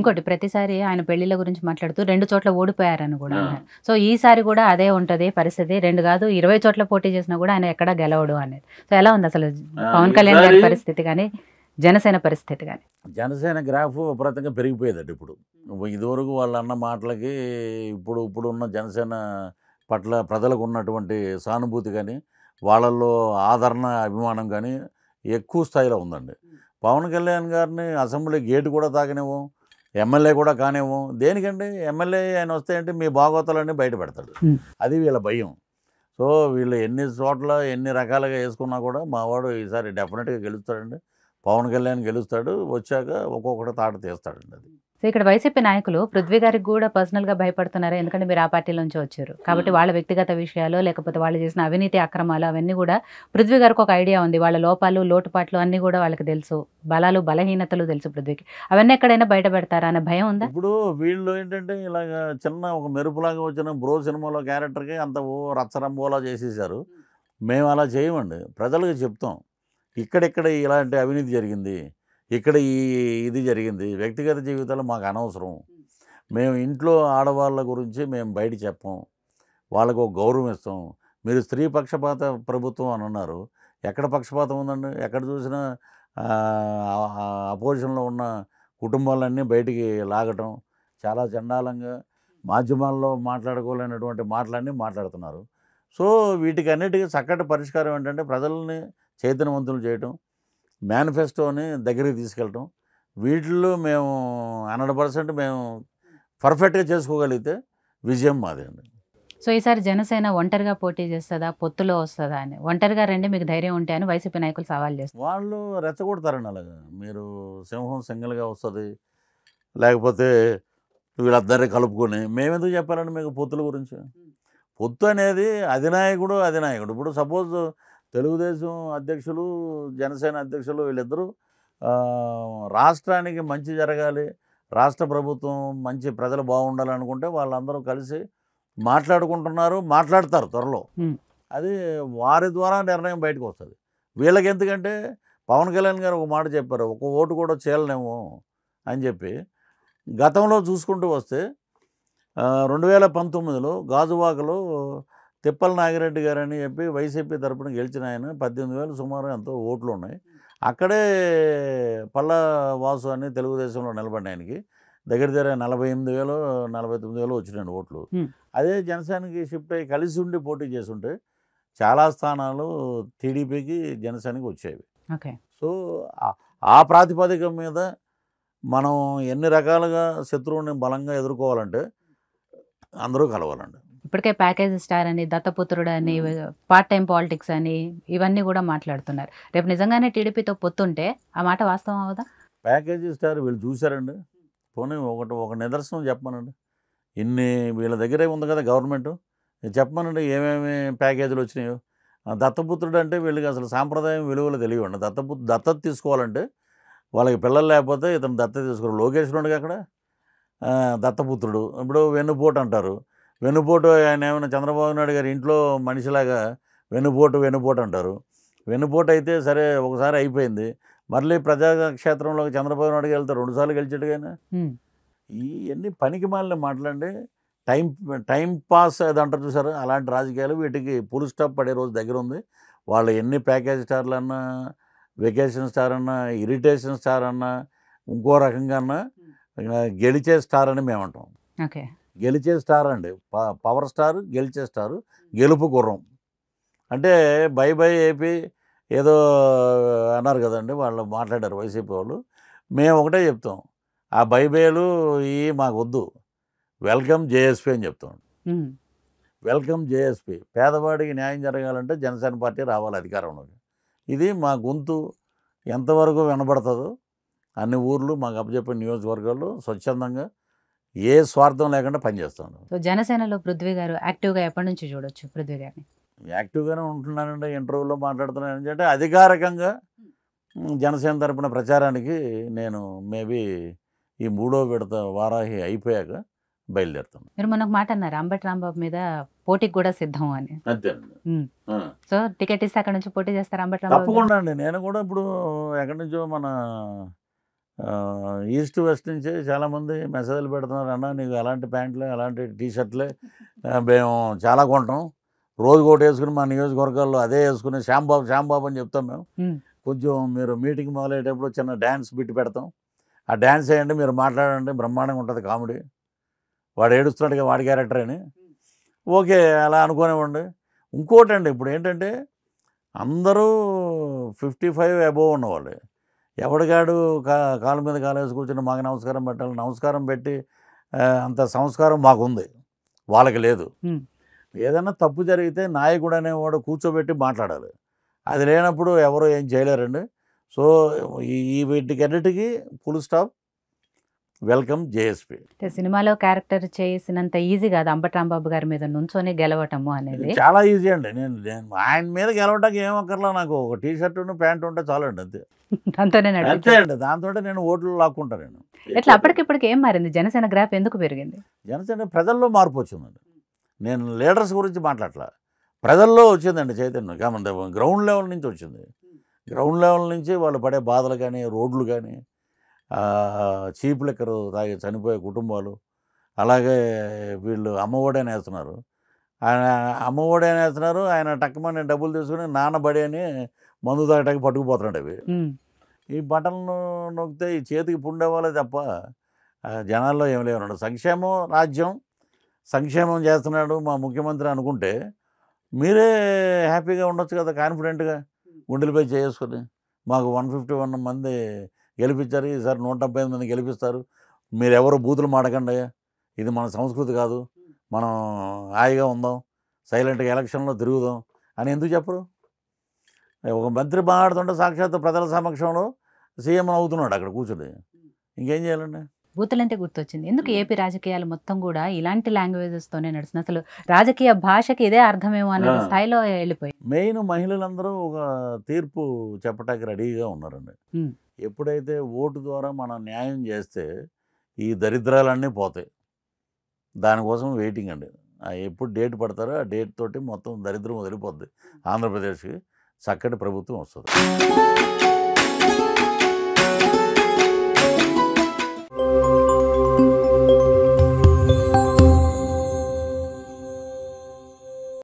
ఇంకోటి ప్రతిసారి ఆయన పెళ్లిళ్ళ గురించి మాట్లాడుతూ రెండు చోట్ల ఓడిపోయారని కూడా ఆ. అన్నారు సో ఈసారి కూడా అదే ఉంటది పరిస్థితి రెండు కాదు ఇరవై చోట్ల పోటీ చేసినా కూడా ఆయన ఎక్కడా గెలవడు అనేది సో ఎలా ఉంది అసలు ఆ, పవన్ కళ్యాణ్ గారి ఈసారి- పరిస్థితి కానీ జనసేన పరిస్థితి కానీ జనసేన గ్రాఫ్ విపరీతంగా పెరిగిపోయేదట ఇప్పుడు ఇదివరకు వాళ్ళు అన్న మాటలకి ఇప్పుడు ఇప్పుడు ఉన్న జనసేన పట్ల ప్రజలకు ఉన్నటువంటి సానుభూతి కానీ వాళ్ళల్లో ఆదరణ అభిమానం కానీ ఎక్కువ స్థాయిలో ఉందండి పవన్ కళ్యాణ్ గారిని అసెంబ్లీ గేటు కూడా తాకనివ్వం ఎమ్మెల్యే కూడా కానివ్వం దేనికండి ఎమ్మెల్యే ఆయన వస్తే అంటే మీ భాగవతాలన్నీ బయట పెడతాడు Hmm. అది వీళ్ళ భయం సో వీళ్ళు ఎన్ని చోట్ల ఎన్ని రకాలుగా వేసుకున్నా కూడా మావాడు ఈసారి డెఫినెట్గా గెలుస్తాడండి పవన్ కళ్యాణ్ గెలుస్తాడు వచ్చాక ఒక్కొక్కటి తాట తీస్తాడండి అది సో ఇక్కడ వైసీపీ నాయకులు పృథ్వీ గారికి కూడా పర్సనల్ గా భయపడుతున్నారు ఎందుకంటే మీరు ఆ పార్టీ నుంచి వచ్చారు కాబట్టి Hmm. వాళ్ళ వ్యక్తిగత విషయాలు లేకపోతే వాళ్ళు చేసిన అవినీతి అక్రమాలు అవన్నీ కూడా పృథ్వీ గారికి ఒక ఐడియా ఉంది వాళ్ళ లోపాలు లోటుపాట్లు అన్ని కూడా వాళ్ళకి తెలుసు బలాలు బలహీనతలు తెలుసు పృథ్వీకి అవన్నీ ఎక్కడైనా బయట పెడతారా అనే భయం ఉందా ఇప్పుడు వీళ్ళు ఏంటంటే ఇలాగ చిన్న ఒక మెరుపులాగా వచ్చిన బ్రో సినిమాలో క్యారెక్టర్కి అంత ఓ రచ్చరంబోలా చేసేసారు మేము అలా చేయమండి ప్రజలకు చెప్తాం ఇక్కడెక్కడ ఇలాంటి అవినీతి జరిగింది ఇక్కడ ఈ ఇది జరిగింది వ్యక్తిగత జీవితాలు మాకు అనవసరం మేము ఇంట్లో ఆడవాళ్ళ గురించి మేము బయట చెప్పం వాళ్ళకు ఒక గౌరవం ఇస్తాం మీరు స్త్రీ పక్షపాత ప్రభుత్వం అని అన్నారు ఎక్కడ పక్షపాతం ఉందండి ఎక్కడ చూసినా అపోజిషన్లో ఉన్న కుటుంబాలన్నీ బయటికి లాగటం చాలా చండాలంగా మాధ్యమాల్లో మాట్లాడుకోలేనటువంటి మాటలన్నీ మాట్లాడుతున్నారు సో వీటికి అన్నిటికీ చక్కటి పరిష్కారం ఏంటంటే ప్రజల్ని చైతన్యవంతులు చేయటం మేనిఫెస్టోని దగ్గరికి తీసుకెళ్ళటం వీటిల్లో మేము హండ్రెడ్ పర్సెంట్ మేము పర్ఫెక్ట్గా చేసుకోగలిగితే విజయం మాది అండి సో ఈసారి జనసేన ఒంటరిగా పోటీ చేస్తుందా పొత్తులో వస్తుందా అని ఒంటరిగా రండి మీకు ధైర్యం ఉంటే అని వైసీపీ నాయకులు సవాల్ చేస్తారు వాళ్ళు రెచ్చగొడతారండి అలాగా మీరు సింహం సింగిల్గా వస్తుంది లేకపోతే వీళ్ళందరినీ కలుపుకొని మేమెందుకు చెప్పాలండి మీకు పొత్తుల గురించి పొత్తు అనేది అధినాయకుడు అధినాయకుడు ఇప్పుడు సపోజ్ తెలుగుదేశం అధ్యక్షులు జనసేన అధ్యక్షులు వీళ్ళిద్దరూ ఆ, రాష్ట్రానికి మంచి జరగాలి రాష్ట్ర ప్రభుత్వం మంచి ప్రజలు బాగుండాలనుకుంటే వాళ్ళందరూ కలిసి మాట్లాడుకుంటున్నారు మాట్లాడతారు త్వరలో Hmm. అది వారి ద్వారా నిర్ణయం బయటకు వస్తుంది వీళ్ళకి ఎందుకంటే పవన్ కళ్యాణ్ గారు ఒక మాట చెప్పారు ఒక ఓటు కూడా చేయలేము అని చెప్పి గతంలో చూసుకుంటూ వస్తే రెండు వేల పంతొమ్మిదిలో గాజువాకలో తిప్పల నాగిరెడ్డి గారు అని చెప్పి వైసీపీ తరపున గెలిచిన ఆయన పద్దెనిమిది వేలు సుమారు ఎంతో ఓట్లు ఉన్నాయి అక్కడే పల్ల వాసు అని తెలుగుదేశంలో నిలబడిన ఆయనకి దగ్గర దగ్గర నలభై ఎనిమిది వేలు నలభై తొమ్మిది వేలు వచ్చినాయండి ఓట్లు Hmm. అదే జనసేనకి షిఫ్ట్ అయ్యి కలిసి ఉండి పోటీ చేస్తుంటే చాలా స్థానాలు టీడీపీకి జనసేనకి వచ్చేవి ఓకే సో ఆ- ఆ ప్రాతిపదిక మీద మనం ఎన్ని రకాలుగా శత్రువుని బలంగా ఎదుర్కోవాలంటే అందరూ కలవాలండి ఇప్పటికే ప్యాకేజ్ స్టార్ అని దత్తపుత్రుడు అని పార్ట్ టైం పాలిటిక్స్ అని ఇవన్నీ కూడా మాట్లాడుతున్నారు రేపు నిజంగానే టీడీపీతో పొత్తుంటే ఆ మాట వాస్తవం అవదా ప్యాకేజీ స్టార్ వీళ్ళు చూశారండి పోనీ ఒకటి ఒక నిదర్శనం చెప్పమనండి ఇన్ని వీళ్ళ దగ్గరే ఉంది కదా గవర్నమెంట్ చెప్పమనండి ఏమేమి ప్యాకేజీలు వచ్చినాయో ఆ దత్తపుత్రుడు అంటే వీళ్ళకి అసలు సాంప్రదాయం విలువలు తెలియవండి దత్తపు దత్తత తీసుకోవాలంటే వాళ్ళకి పిల్లలు లేకపోతే ఇతను దత్తత తీసుకోరు లోకేష్ ఉన్నాడుగా అక్కడ ఆ, దత్తపుత్రుడు ఇప్పుడు వెన్నుపోటు అంటారు వెన్నుపోటు ఆయన ఏమైనా చంద్రబాబు నాయుడు గారి ఇంట్లో మనిషిలాగా వెన్నుపోటు వెన్నుపోటు అంటారు వెన్నుపోటు అయితే సరే ఒకసారి అయిపోయింది మళ్ళీ ప్రజాక్షేత్రంలోకి చంద్రబాబు నాయుడు వెళ్తే రెండుసార్లు గెలిచాడు కానీ హ్మ్. ఇవన్నీ పనికి మాలిన మాటలండి టైం టైం పాస్ అది అంటారు చూసారు అలాంటి రాజకీయాలు వీటికి ఫుల్ స్టాప్ పడే రోజు దగ్గర ఉంది వాళ్ళు ఎన్ని ప్యాకేజ్ స్టార్లు అన్నా వెకేషన్ స్టార్ అన్నా ఇరిటేషన్ స్టార్ అన్నా ఇంకో రకంగా అన్నా ఇంకా గెలిచే స్టార్ అని మేము అంటాం ఓకే గెలిచే స్టార్ అండి ప- పవర్ స్టార్ గెలిచే స్టార్ గెలుపు గుర్రం అంటే బై బై ఏపీ ఏదో అన్నారు కదండి వాళ్ళు మాట్లాడారు వైసీపీ వాళ్ళు మేము ఒకటే చెప్తాం ఆ బై బైలు ఈ మాకు వద్దు వెల్కమ్ జేఎస్పీ అని చెప్తాం హ్మ్. వెల్కమ్ జేఎస్పీ పేదవాడికి న్యాయం జరగాలంటే జనసేన పార్టీ రావాలి అధికారంలోకి ఇది మా గొంతు ఎంతవరకు వినబడుతుందో అన్ని ఊర్లు మాకు అప్పచెప్పిన నియోజకవర్గాల్లో స్వచ్ఛందంగా ఏ స్వార్థం లేకుండా పనిచేస్తాను సో జనసేనలో పృథ్వీ గారు యాక్టివ్గా ఎప్పటి నుంచి చూడొచ్చు పృథ్వీ గారిని యాక్టివ్గానే ఉంటున్నానండి ఇంటర్వ్యూలో మాట్లాడుతున్నాను అంటే అధికారికంగా మ్, జనసేన తరపున ప్రచారానికి నేను మేబీ ఈ మూడో విడత వారాహి అయిపోయాక బయలుదేరుతాను మీరు మొన్న ఒక మాట అన్నారు అంబటి రాంబాబు మీద పోటీకి కూడా సిద్ధం అని అంతేనండి మ్. ఆ. సో టికెట్ ఇస్తే అక్కడ నుంచి పోటీ చేస్తారు అంబటి రాంబాబు గారు? తప్పకుండా అండి నేను కూడా ఇప్పుడు ఎక్కడి నుంచో మన ఆ, ఈస్ట్ వెస్ట్ నుంచి చాలామంది మెసేజ్లు పెడుతున్నారు అన్న నీకు అలాంటి ప్యాంట్లు అలాంటి టీ షర్ట్లే ఆ, మేము చాలా కొంటాం రోజు ఒకటి వేసుకుని మా నియోజకవర్గాల్లో అదే వేసుకుని శ్యాంబాబు శ్యాంబాబు అని చెప్తాం మేము ఉమ్. కొంచెం మీరు మీటింగ్ మొదలయ్యేటప్పుడు చిన్న డ్యాన్స్ బిట్ పెడతాం ఆ డ్యాన్స్ వేయండి మీరు మాట్లాడండి బ్రహ్మాండంగా ఉంటుంది కామెడీ వాడు ఏడుస్తున్నాడుగా వాడి క్యారెక్టర్ అని ఓకే అలా అనుకోనివ్వండి ఇంకోటి అండి ఇప్పుడు ఏంటంటే అందరూ ఫిఫ్టీ ఫైవ్ అబోవ్ ఉన్నవాళ్ళు ఎవడిగాడు కా కాలు మీద కాలు వేసి కూర్చొని మాకు నమస్కారం పెట్టాలి నమస్కారం పెట్టి ఆ, అంత సంస్కారం మాకుంది వాళ్ళకి లేదు ఉమ్. ఏదైనా తప్పు జరిగితే నాయకుడు అనేవాడు కూర్చోబెట్టి మాట్లాడాలి అది లేనప్పుడు ఎవరు ఏం చేయలేరండి సో ఈ ఈ వీటికన్నిటికీ ఫుల్ స్టాప్ వెల్కమ్ జేఎస్పీ అంటే సినిమాలో క్యారెక్టర్ చేసినంత ఈజీ కాదు అంబటి రాంబాబు గారి మీద నుంచొని గెలవటము అనేది చాలా ఈజీ అండి నేను నేను ఆయన మీద గెలవడానికి ఏం అక్కర్లా నాకు ఒక టీ షర్ట్ ప్యాంట్ ఉంటే చాలండి అంతే దాంతోనే అంతే నడిపించారు అండి దాంతో నేను ఓట్లు లాక్కుంటా నేను ఎట్లా అప్పటికిప్పటికి ఏం మారింది జనసేన గ్రాఫ్ ఎందుకు పెరిగింది జనసేన ప్రజల్లో మార్పు వచ్చిందండి నేను లీడర్స్ గురించి మాట్లాడలా ప్రజల్లో వచ్చిందండి చైతన్యం కామంటే గ్రౌండ్ లెవెల్ నుంచి వచ్చింది గ్రౌండ్ లెవెల్ నుంచి వాళ్ళు పడే బాధలు కానీ రోడ్లు కానీ చీప్ లెక్కరు తాగి చనిపోయే కుటుంబాలు అలాగే వీళ్ళు అమ్మఒడి అని వేస్తున్నారు ఆయన అమ్మఒడి అని వేస్తున్నారు ఆయన టక్కుమని డబ్బులు తీసుకుని నాన్నబడి అని మందు తాగటానికి పట్టుకుపోతున్నాడు అవి ఉమ్. ఈ బటన్లు నొక్కితే ఈ చేతికి పుండేవాళ్ళే తప్ప ఆ, జనాల్లో ఏం లేవన్నాడు సంక్షేమం రాజ్యం సంక్షేమం చేస్తున్నాడు మా ముఖ్యమంత్రి అనుకుంటే మీరే హ్యాపీగా ఉండొచ్చు కదా కాన్ఫిడెంట్గా గుండెలపై చేసుకొని మాకు వన్ ఫిఫ్టీ వన్ మంది గెలిపించారు ఈసారి నూట డెబ్బై ఐదు మంది గెలిపిస్తారు మీరు ఎవరు బూతులు మాడకండి ఇది మన సంస్కృతి కాదు మనం హాయిగా ఉందాం సైలెంట్గా ఎలక్షన్లో తిరుగుదాం అని ఎందుకు చెప్పరు ఒక మంత్రి మాట్లాడుతుంటే సాక్షాత్ ప్రజల సమక్షంలో సీఎం అవుతున్నాడు అక్కడ కూర్చుని ఇంకేం చేయాలండి బూతులంటే గుర్తొచ్చింది ఎందుకు ఏపీ రాజకీయాలు మొత్తం కూడా ఇలాంటి లాంగ్వేజెస్ తోనే నడుస్తుంది అసలు రాజకీయ భాషకి ఇదే అర్థమేమో అనే ఆ. స్థాయిలో వెళ్ళిపోయి మెయిన్ మహిళలందరూ ఒక తీర్పు చెప్పడానికి రెడీగా ఉన్నారండి ఉమ్. ఎప్పుడైతే ఓటు ద్వారా మనం న్యాయం చేస్తే ఈ దరిద్రాలన్నీ పోతాయి దానికోసం వెయిటింగ్ అండి ఆ ఎప్పుడు డేట్ పడతారో ఆ డేట్ తోటి మొత్తం దరిద్రం వదిలిపోద్ది ఆంధ్రప్రదేశ్కి చక్కటి ప్రభుత్వం వస్తుంది